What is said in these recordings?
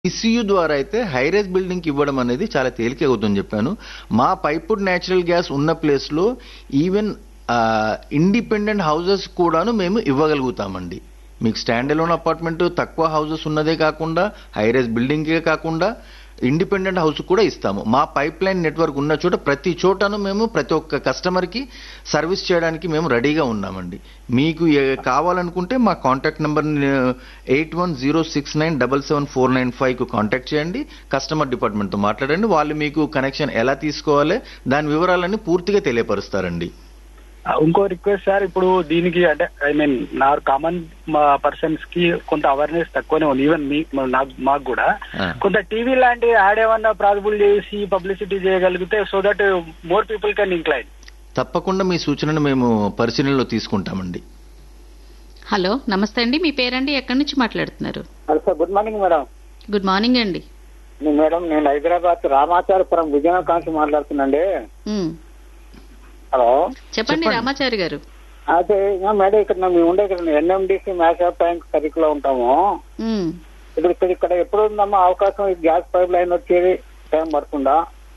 ECU ద్వారా అయితే హైరేజ్ బిల్డింగ్కి ఇవ్వడం అనేది చాలా తేలిక అవుతుందని చెప్పాను మా పైపుడ్ న్యాచురల్ గ్యాస్ ఉన్న ప్లేస్లో ఈవెన్ ఇండిపెండెంట్ హౌసెస్ కూడాను మేము ఇవ్వగలుగుతామండి మీకు స్టాండ్ అలోన్ అపార్ట్మెంట్ తక్కువ హౌసెస్ ఉన్నదే కాకుండా హైరేజ్ బిల్డింగే కాకుండా ఇండిపెండెంట్ హౌస్ కూడా ఇస్తాము మా పైప్ లైన్ నెట్వర్క్ ఉన్న చోట ప్రతి చోటను మేము ప్రతి ఒక్క కస్టమర్కి సర్వీస్ చేయడానికి మేము రెడీగా ఉన్నామండి మీకు ఏ- కావాలనుకుంటే మా contact number eight one zero six nine double seven four nine ఫైవ్కు కాంటాక్ట్ చేయండి కస్టమర్ డిపార్ట్మెంట్తో మాట్లాడండి వాళ్ళు మీకు కనెక్షన్ ఎలా తీసుకోవాలి దాని వివరాలన్నీ పూర్తిగా తెలియపరుస్తారండి ఇంకో రిక్వెస్ట్ సార్ ఇప్పుడు దీనికి అంటే ఐ మీన్ నా కామన్ పర్సన్స్ కి కొంత అవేర్నెస్ తక్కువనే ఉంది ఈవెన్ మీ నాకు మాకు కూడా ఆ. కొంత టీవీ లాంటి యాడ్ ఏమన్నా ప్రాసిబుల్ చేసి పబ్లిసిటీ చేయగలిగితే so that more people can incline తప్పకుండా మీ సూచనను మేము పరిశీలనలో తీసుకుంటామండి హలో నమస్తే అండి మీ పేరండి ఎక్కడి నుంచి మాట్లాడుతున్నారు hello sir good morning madam good morning అండి నేను మేడం నేను హైదరాబాద్ రామాచారపురం విజయనగరం కాంచి మాట్లాడుతున్నాండి ఉమ్, హలో చెప్పండి చెప్పండి. రామాచారి గారు అయితే ఇంకా మేడం ఇక్కడ మేము ఉండే ఇక్కడ NMDC Masab tank circle లో ఉంటాము ఉమ్, ఇప్పుడు ఇక్కడ ఇక్కడ ఎప్పుడు ఉందమ్మా అవకాశం ఈ గ్యాస్ పైప్ లైన్ వచ్చేది టైం పడుతుందా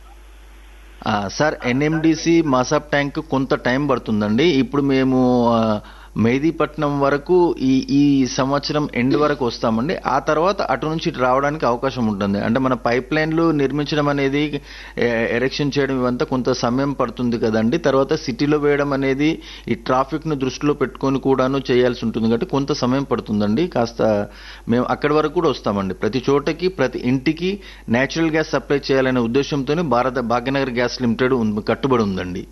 ఆ, సార్ ఎన్ఎండిసి మాసాప్ ట్యాంక్ కొంత టైం పడుతుందండి ఇప్పుడు మేము ఆ, మెహదీపట్నం వరకు ఈ ఈ సంవత్సరం ఎండ్ వరకు వస్తామండి ఆ తర్వాత అటు నుంచి ఇటు రావడానికి అవకాశం ఉంటుంది అంటే మన పైప్ లైన్లు నిర్మించడం అనేది ఎరెక్షన్ చేయడం ఇవంతా కొంత సమయం పడుతుంది కదండి తర్వాత సిటీలో వేయడం అనేది ఈ ట్రాఫిక్ ను దృష్టిలో పెట్టుకొని కూడాను చేయాల్సి ఉంటుంది కాబట్టి కొంత సమయం పడుతుందండి కాస్త మేము అక్కడి వరకు కూడా వస్తామండి ప్రతి చోటకి ప్రతి ఇంటికి నేచురల్ గ్యాస్ సప్లై చేయాలనే ఉద్దేశంతోనే భారత భాగ్యనగర్ గ్యాస్ లిమిటెడ్ ఉంది- కట్టుబడి ఉందండి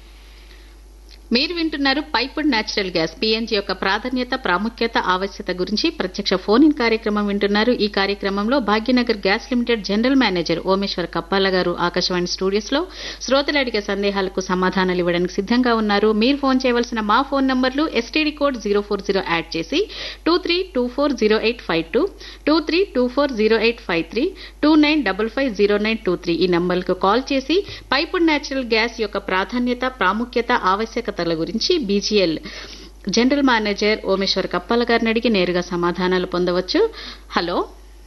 మీరు వింటున్నారు పైపుడ్ న్యాచురల్ గ్యాస్ పిఎన్జి యొక్క ప్రాధాన్యత ప్రాముఖ్యత ఆవశ్యకత గురించి ప్రత్యక్ష ఫోన్ ఇన్ కార్యక్రమం వింటున్నారు ఈ కార్యక్రమంలో Bhagyanagar gas limited general manager Omeshwar Kappala గారు ఆకాశవాణి స్టూడియోస్ లో శ్రోతలు అడిగే సందేహాలకు సమాధానాలు ఇవ్వడానికి సిద్ధంగా ఉన్నారు మీరు ఫోన్ చేయవలసిన మా ఫోన్ నంబర్లు STD code zero four zero add చేసి two three two four zero eight five two two three two four zero eight five three two nine double five zero nine two three ఈ నంబర్లకు call చేసి piped natural gas యొక్క ప్రాధాన్యత ప్రాముఖ్యత ఆవశ్యకతల గురించి BGL general manager Omeshwar Kappala గారిని అడిగి నేరుగా సమాధానాలు పొందవచ్చు హలో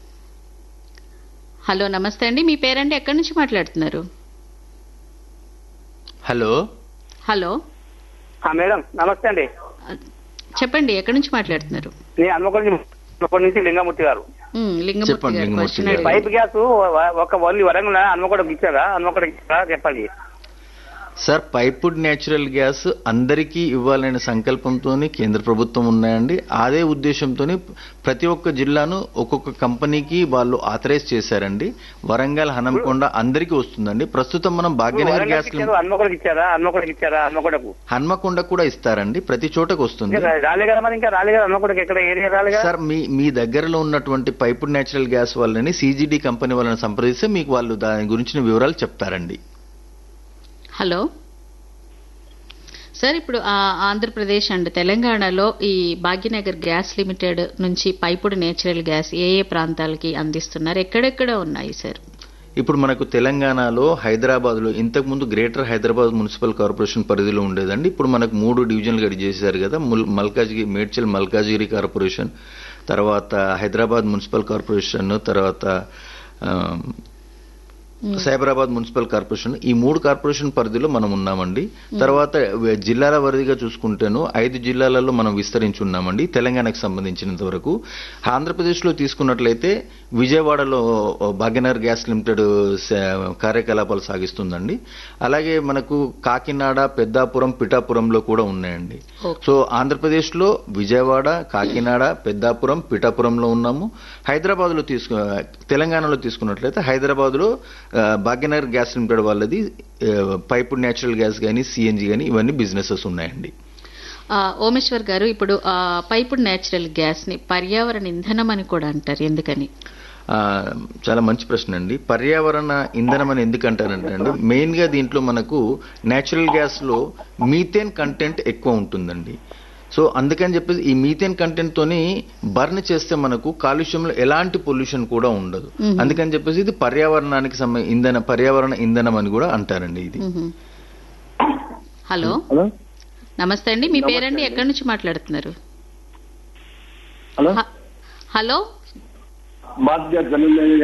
హలో నమస్తే అండి మీ పేరండి ఎక్కడి నుంచి మాట్లాడుతున్నారు హలో హలో ఆ, మేడం నమస్తే అండి చెప్పండి ఎక్కడి నుంచి మాట్లాడుతున్నారు నేను హన్మకొండ హన్మకొండ నుంచి లింగమూర్తి గారు ఉమ్, లింగమూర్తి చెప్పండి, గారు లింగమూర్తి క్వశ్చన్ గారు. అడిగారు. పైప్ గ్యాస్ ఒక ఓన్లీ వరంగల్ హన్మకొండకి ఇచ్చారా హన్మకొండకి ఇచ్చారా చెప్పండి సార్ పైపుడ్ న్యాచురల్ గ్యాస్ అందరికీ ఇవ్వాలనే సంకల్పంతో కేంద్ర ప్రభుత్వం ఉన్నాయండి అదే ఉద్దేశంతో ప్రతి ఒక్క జిల్లాను ఒక్కొక్క కంపెనీకి వాళ్ళు ఆథరైజ్ చేశారండి వరంగల్ హనంకొండ అందరికీ వస్తుందండి ప్రస్తుతం మనం భాగ్యనగర్ వరంగల్కి గ్యాస్ ఇచ్చారు హన్మకొండకి ఇచ్చారా హన్మకొండకి ఇచ్చారా హన్మకొండకు హన్మకొండ కూడా ఇస్తారండి ప్రతి చోటకు వస్తుంది ఇంకా రాలే కదా మరి ఇంకా రాలే కదా హన్మకొండకి ఎక్కడ ఏరియా రాలే కదా సార్ మీ మీ దగ్గరలో ఉన్నటువంటి పైపుడ్ న్యాచురల్ గ్యాస్ వాళ్ళని సీజీడీ కంపెనీ వాళ్ళని సంప్రదిస్తే మీకు వాళ్ళు దాని గురించిన వివరాలు చెప్తారండి హలో సార్ ఇప్పుడు ఆ, ఆంధ్రప్రదేశ్ అండ్ తెలంగాణలో ఈ భాగ్యనగర్ గ్యాస్ లిమిటెడ్ నుంచి పైపుడు నేచురల్ గ్యాస్ ఏ ఏ ప్రాంతాలకి అందిస్తున్నారు ఎక్కడెక్కడ ఉన్నాయి సార్ ఇప్పుడు మనకు తెలంగాణలో హైదరాబాద్లో ఇంతకుముందు గ్రేటర్ హైదరాబాద్ మున్సిపల్ కార్పొరేషన్ పరిధిలో ఉండేదండి ఇప్పుడు మనకు మూడు డివిజన్లు గడి చేశారు కదా ముల్- మల్కాజ్గిరి మేడ్చల్ మల్కాజ్గిరి కార్పొరేషన్ తర్వాత హైదరాబాద్ మున్సిపల్ కార్పొరేషన్ తర్వాత ఆ, సైబరాబాద్ మున్సిపల్ కార్పొరేషన్ ఈ మూడు కార్పొరేషన్ పరిధిలో మనం ఉన్నామండి తర్వాత వే- జిల్లాల వారీగా చూసుకుంటేను ఐదు జిల్లాలలో మనం విస్తరించి ఉన్నామండి తెలంగాణకు సంబంధించినంత వరకు ఆంధ్రప్రదేశ్లో తీసుకున్నట్లయితే విజయవాడలో భాగ్యనగర్ గ్యాస్ లిమిటెడ్ స- కార్యకలాపాలు సాగిస్తుందండి అలాగే మనకు కాకినాడ పెద్దాపురం పిఠాపురంలో కూడా ఉన్నాయండి ఓకే. సో ఆంధ్రప్రదేశ్లో విజయవాడ కాకినాడ పెద్దాపురం పిఠాపురంలో ఉన్నాము హైదరాబాద్లో తీసుకు తెలంగాణలో తీసుకున్నట్లయితే హైదరాబాద్లో ఆ, భాగ్యనగర్ గ్యాస్ లిమిటెడ్ వాళ్ళది పైపుడ్ న్యాచురల్ గ్యాస్ కానీ సిఎన్జి కానీ ఇవన్నీ బిజినెసెస్ ఉన్నాయండి ఆ, ఓమేశ్వర్ గారు ఇప్పుడు ఆ, పైపుడు నేచురల్ గ్యాస్ ని పర్యావరణ ఇంధనం అని కూడా అంటారు ఎందుకని ఆ, చాలా మంచి ప్రశ్న అండి పర్యావరణ ఇంధనం అని ఎందుకు అంటారంటే అండి మెయిన్ గా దీంట్లో మనకు నేచురల్ గ్యాస్ లో మీథేన్ కంటెంట్ ఎక్కువ ఉంటుందండి సో అందుకని చెప్పేసి ఈ మీథేన్ కంటెంట్ తోని బర్న్ చేస్తే మనకు కాలుష్యంలో ఎలాంటి పొల్యూషన్ కూడా ఉండదు అందుకని చెప్పేసి ఇది పర్యావరణానికి సంబంధ ఇంధన పర్యావరణ ఇంధనం అని కూడా అంటారండి ఇది మ్మ్. హలో హలో నమస్తే అండి మీ పేరండి ఎక్కడి నుంచి మాట్లాడుతున్నారు హలో హ- హలో బాధ్యత